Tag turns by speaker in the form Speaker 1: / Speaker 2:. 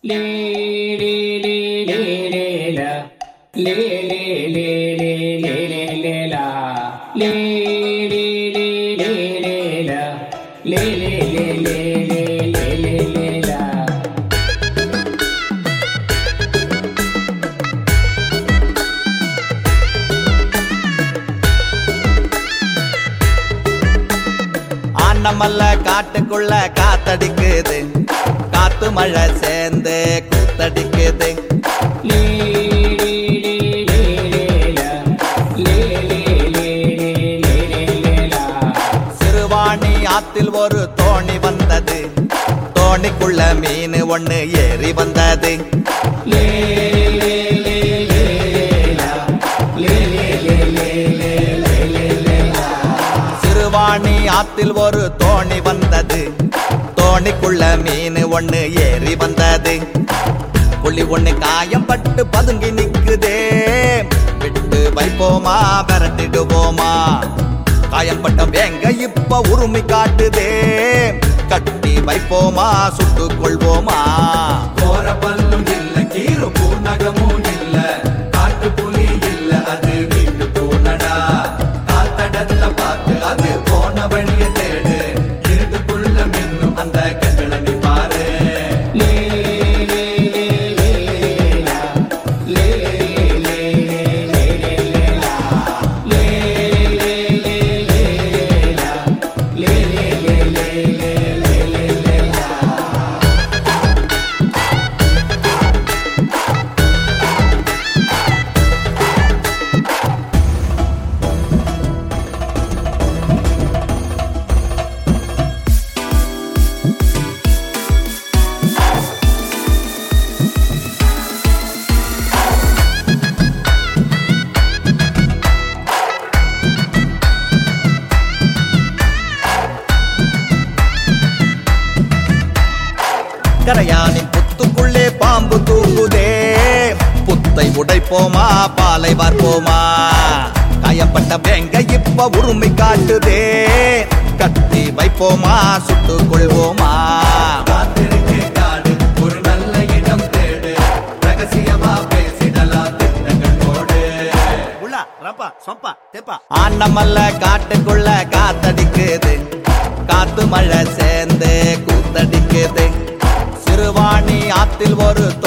Speaker 1: லே லே லே லே லே லா. லே லே லே லே லே லே லே லா. லே லே லே லே லே லா. லே லே லே லே லே லே லே லே லா.
Speaker 2: ஆனமல்ல காட்டுக்குள்ள காத்தடிக்குது காத்து மழை சேர்ந்து கூத்தடிக்குது
Speaker 1: லே லே லே லே லே லா. லே லே லே லே லே லே லே லா.
Speaker 2: சிறுவாணி ஆத்தில் ஒரு தோணி வந்தது தோணிக்குள்ள மீன் ஒண்ணு ஏறி வந்தது
Speaker 1: லே லே லே லே லே லா. லே லே லே லே லே லே லே லே லா.
Speaker 2: சிறுவாணி ஆத்தில் ஒரு தோணி வந்தது தோணிக்குள்ள மீன் ஒண்ணு ஏறி வந்தது புள்ளி ஒண்ணு காயம் பட்டு பதுங்கி நிக்குதே விட்டு வைப்போமா விரட்டிடுவோமா காயம்பட்ட வேங்க இப்ப உரிமை காட்டுதே கட்டி வைப்போமா சுட்டுக் கொள்வோமா
Speaker 3: கோர பல்லும் இல்ல கீரு பூநகமும் இல்ல காட்டு புலி இல்ல அது வீட்டு பூனடா காத்தடத்த பார்த்து அது போன வழிய தேடு இருட்டுக்குள்ள மின்னும் அந்த கண்களை நீ பாரு
Speaker 1: லே லே லே லே லே லா. லே லே லே லே லே லே லா. லே லே லே லே லே லா. லே லே லே லே லே லே லே லே லா.
Speaker 2: கரையானின் புத்துக்குள்ளே பாம்பு தூங்குதே புத்தை உடைப்போமா பாலை வார்ப்போமா காயப்பட்ட வேங்க இப்ப உரிமை காட்டுதே கட்டி வைப்போமா சுட்டுக் கொள்வோமா
Speaker 3: காத்திருக்கே காடு ஒரு நல்ல இடம் தேடு ரகசியமா பேசிடலாம் திட்டங்கள் போடு
Speaker 2: ஆண்டமல்ல காட்டுக்குள்ள காத்தடிக்குது காத்து மழை சேர்ந்து கூத்தடிக்குது சிறுவாணி ஆத்தில் ஒரு